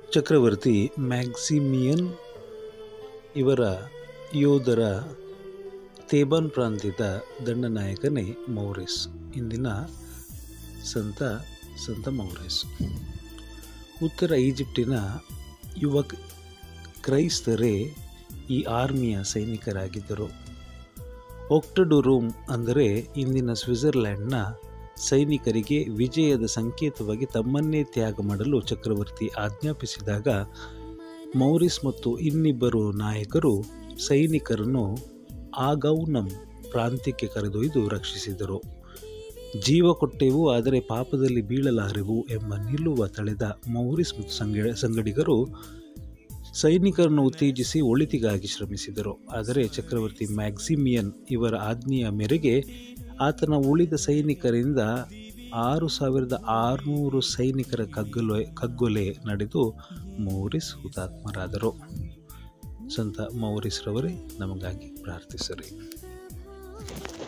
ಚಕ್ರವರ್ತಿ ಮ್ಯಾಕ್ಸಿಮಿಯನ್ ಇವರ ಯೋಧರ ತೇಬಾನ್ ಪ್ರಾಂತ್ಯದ ದಂಡನಾಯಕನೇ ಮೌರಿಸ್ ಇಂದಿನ ಸಂತ ಸಂತ ಮೌರಿಸ್ ಉತ್ತರ ಈಜಿಪ್ಟಿನ ಯುವ ಕ್ರೈಸ್ತರೇ ಈ ಆರ್ಮಿಯ ಸೈನಿಕರಾಗಿದ್ದರು ಒಕ್ಟಡುರೂಮ್ ಅಂದರೆ ಇಂದಿನ ಸ್ವಿಟ್ಜರ್ಲ್ಯಾಂಡ್ನ ಸೈನಿಕರಿಗೆ ವಿಜಯದ ಸಂಕೇತವಾಗಿ ತಮ್ಮನ್ನೇ ತ್ಯಾಗ ಮಾಡಲು ಚಕ್ರವರ್ತಿ ಆಜ್ಞಾಪಿಸಿದಾಗ ಮೌರಿಸ್ ಮತ್ತು ಇನ್ನಿಬ್ಬರು ನಾಯಕರು ಸೈನಿಕರನ್ನು ಆಗೌನಂ ಪ್ರಾಂತ್ಯಕ್ಕೆ ಕರೆದೊಯ್ದು ರಕ್ಷಿಸಿದರು ಜೀವ ಕೊಟ್ಟೆವು ಆದರೆ ಪಾಪದಲ್ಲಿ ಬೀಳಲಾರೆವು ಎಂಬ ನಿಲುವ ತಳೆದ ಮೌರಿಸ್ ಮತ್ತು ಸಂಗ ಸಂಗಡಿಗರು ಸೈನಿಕರನ್ನು ಉತ್ತೇಜಿಸಿ ಒಳಿತಿಗಾಗಿ ಶ್ರಮಿಸಿದರು ಆದರೆ ಚಕ್ರವರ್ತಿ ಮ್ಯಾಕ್ಸಿಮಿಯನ್ ಇವರ ಆಜ್ಞೆಯ ಮೇರೆಗೆ ಆತನ ಉಳಿದ ಸೈನಿಕರಿಂದ ಆರು ಸಾವಿರದ ಆರುನೂರು ಸೈನಿಕರ ಕಗ್ಗೊಲೆ ಕಗ್ಗೊಲೆ ನಡೆದು ಮೌರಿಸ್ ಹುತಾತ್ಮರಾದರು ಸಂತ ಮೌರಿಸ್ರವರೇ ನಮಗಾಗಿ ಪ್ರಾರ್ಥಿಸರಿ